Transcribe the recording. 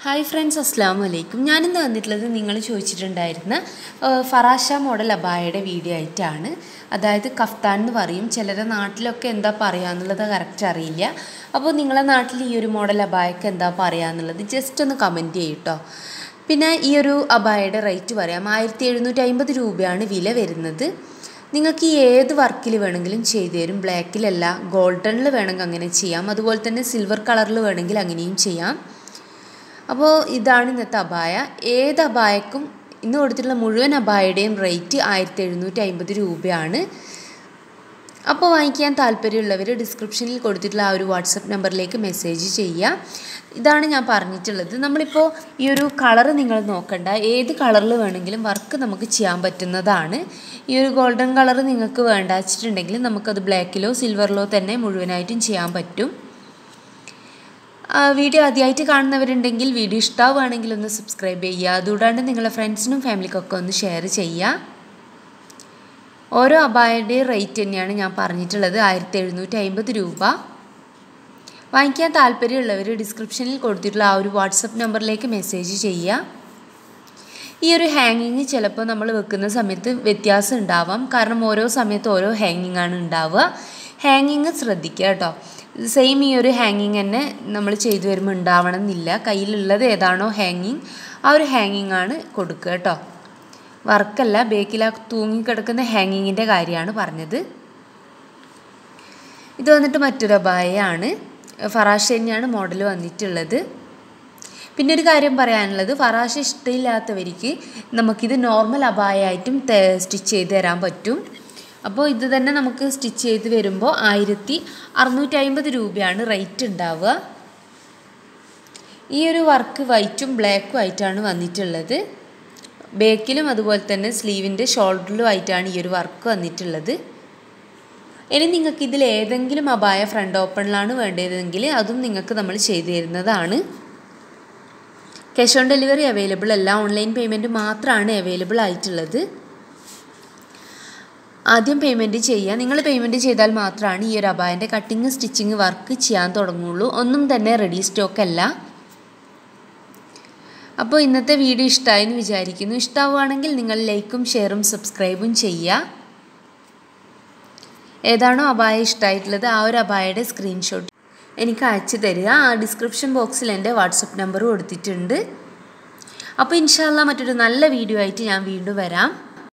hi friends അസ്സാം വലൈക്കും ഞാനിന്ന് വന്നിട്ടുള്ളത് നിങ്ങൾ ചോദിച്ചിട്ടുണ്ടായിരുന്ന ആ, ഫറാഷ മോഡൽ അബായയുടെ വീഡിയോ ആയിട്ടാണ് അതായത് കഫ്താൻ എന്ന് പറയും ചിലരുടെ നാട്ടിലൊക്കെ എന്താ പറയുക എന്നുള്ളത് കറക്റ്റ് അറിയില്ല അപ്പോൾ നിങ്ങളെ നാട്ടിൽ ഈ ഒരു മോഡൽ അബായക്ക് എന്താ പറയുക എന്നുള്ളത് ജസ്റ്റ് ഒന്ന് കമൻറ്റ് ചെയ്യൂട്ടോ പിന്നെ ഈ ഒരു അബായയുടെ റേറ്റ് പറയാം ആയിരത്തി എഴുന്നൂറ്റി അമ്പത് രൂപയാണ് വില വരുന്നത് നിങ്ങൾക്ക് ഈ ഏത് വർക്കിൽ വേണമെങ്കിലും ചെയ്തു തരും ബ്ലാക്കിലല്ല ഗോൾഡനിൽ വേണമെങ്കിൽ അങ്ങനെ ചെയ്യാം അതുപോലെ തന്നെ സിൽവർ കളറിൽ വേണമെങ്കിൽ അങ്ങനെയും ചെയ്യാം അപ്പോൾ ഇതാണ് ഇന്നത്തെ അബായ ഏത് അബായക്കും ഇന്ന് കൊടുത്തിട്ടുള്ള മുഴുവൻ അബായയുടെയും റേറ്റ് ആയിരത്തി എഴുന്നൂറ്റി അമ്പത് രൂപയാണ് അപ്പോൾ വാങ്ങിക്കാൻ താല്പര്യമുള്ളവർ ഡിസ്ക്രിപ്ഷനിൽ കൊടുത്തിട്ടുള്ള ആ ഒരു വാട്സപ്പ് നമ്പറിലേക്ക് മെസ്സേജ് ചെയ്യുക ഇതാണ് ഞാൻ പറഞ്ഞിട്ടുള്ളത് നമ്മളിപ്പോൾ ഈ ഒരു കളറ് നിങ്ങൾ നോക്കണ്ട ഏത് കളറിൽ വേണമെങ്കിലും വർക്ക് നമുക്ക് ചെയ്യാൻ പറ്റുന്നതാണ് ഈ ഒരു ഗോൾഡൻ കളർ നിങ്ങൾക്ക് വേണ്ട വെച്ചിട്ടുണ്ടെങ്കിൽ നമുക്കത് ബ്ലാക്കിലോ സിൽവറിലോ തന്നെ മുഴുവനായിട്ടും ചെയ്യാൻ പറ്റും ആ, വീഡിയോ ആദ്യമായിട്ട് കാണുന്നവരുണ്ടെങ്കിൽ വീഡിയോ ഇഷ്ടമാവുകയാണെങ്കിൽ ഒന്ന് സബ്സ്ക്രൈബ് ചെയ്യുക അതുകൂടാണ്ട് നിങ്ങളുടെ ഫ്രണ്ട്സിനും ഫാമിലിക്കൊക്കെ ഒന്ന് ഷെയർ ചെയ്യുക ഓരോ അബായയുടെയും റേറ്റ് തന്നെയാണ് ഞാൻ പറഞ്ഞിട്ടുള്ളത് ആയിരത്തി എഴുന്നൂറ്റി അമ്പത് രൂപ വാങ്ങിക്കാൻ താല്പര്യമുള്ളവർ ഡിസ്ക്രിപ്ഷനിൽ കൊടുത്തിട്ടുള്ള ആ ഒരു വാട്സപ്പ് നമ്പറിലേക്ക് മെസ്സേജ് ചെയ്യുക ഈ ഒരു ഹാങ്ങിങ് ചിലപ്പോൾ നമ്മൾ വെക്കുന്ന സമയത്ത് വ്യത്യാസം ഉണ്ടാവാം കാരണം ഓരോ സമയത്ത് ഓരോ ഹാങ്ങിങ് ആണ് ഉണ്ടാവുക ഹാങ്ങിങ് ശ്രദ്ധിക്കുക കേട്ടോ സെയിം ഈ ഒരു ഹാങ്ങിങ് തന്നെ നമ്മൾ ചെയ്തു വരുമ്പോൾ ഉണ്ടാവണം എന്നില്ല കയ്യിലുള്ളത് ഏതാണോ ഹാങ്ങിങ് ആ ഒരു ഹാങ്ങിങ് ആണ് കൊടുക്കുക കേട്ടോ വർക്കല്ല ബേക്കിൽ ആ തൂങ്ങിക്കിടക്കുന്ന ഹാങ്ങിങ്ങിൻ്റെ കാര്യമാണ് പറഞ്ഞത് ഇത് വന്നിട്ട് മറ്റൊരു അബായയാണ് ഫറാഷ തന്നെയാണ് മോഡൽ വന്നിട്ടുള്ളത് പിന്നെ ഒരു കാര്യം പറയാനുള്ളത് ഫറാഷ ഇഷ്ടമില്ലാത്തവർക്ക് നമുക്കിത് നോർമൽ അബായായിട്ടും സ്റ്റിച്ച് ചെയ്ത് തരാൻ പറ്റും അപ്പോൾ ഇത് തന്നെ നമുക്ക് സ്റ്റിച്ച് ചെയ്ത് വരുമ്പോൾ ആയിരത്തി അറുന്നൂറ്റി അമ്പത് രൂപയാണ് റേറ്റ് ഉണ്ടാവുക ഈ ഒരു വർക്ക് വൈറ്റും ബ്ലാക്കും ആയിട്ടാണ് വന്നിട്ടുള്ളത് ബേക്കിലും അതുപോലെ തന്നെ സ്ലീവിൻ്റെ ഷോൾഡറിലും ആയിട്ടാണ് ഈ ഒരു വർക്ക് വന്നിട്ടുള്ളത് ഇനി നിങ്ങൾക്ക് ഇതിൽ ഏതെങ്കിലും അബായ ഫ്രണ്ട് ഓപ്പണിലാണ് വേണ്ടതെങ്കിൽ അതും നിങ്ങൾക്ക് നമ്മൾ ചെയ്തു തരുന്നതാണ് ക്യാഷ് ഓൺ ഡെലിവറി അവൈലബിൾ അല്ല ഓൺലൈൻ പേയ്മെൻറ്റ് മാത്രമാണ് അവൈലബിൾ ആയിട്ടുള്ളത് ആദ്യം പേയ്മെൻറ്റ് ചെയ്യുക നിങ്ങൾ പേയ്മെൻറ്റ് ചെയ്താൽ മാത്രമാണ് ഈ ഒരു അബായൻ്റെ കട്ടിങ് സ്റ്റിച്ചിങ് വർക്ക് ചെയ്യാൻ തുടങ്ങുള്ളൂ ഒന്നും തന്നെ റെഡി സ്റ്റോക്ക് അല്ല അപ്പോൾ ഇന്നത്തെ വീഡിയോ ഇഷ്ടമായി എന്ന് വിചാരിക്കുന്നു ഇഷ്ടമാവുകയാണെങ്കിൽ നിങ്ങൾ ലൈക്കും ഷെയറും സബ്സ്ക്രൈബും ചെയ്യുക ഏതാണോ അബായ ഇഷ്ടമായിട്ടുള്ളത് ആ ഒരു അബായയുടെ സ്ക്രീൻഷോട്ട് എനിക്ക് അയച്ചു തരിക ആ ഡിസ്ക്രിപ്ഷൻ ബോക്സിൽ എൻ്റെ വാട്സപ്പ് നമ്പർ കൊടുത്തിട്ടുണ്ട് അപ്പോൾ ഇൻഷാല്ല മറ്റൊരു നല്ല വീഡിയോ ആയിട്ട് ഞാൻ വീണ്ടും വരാം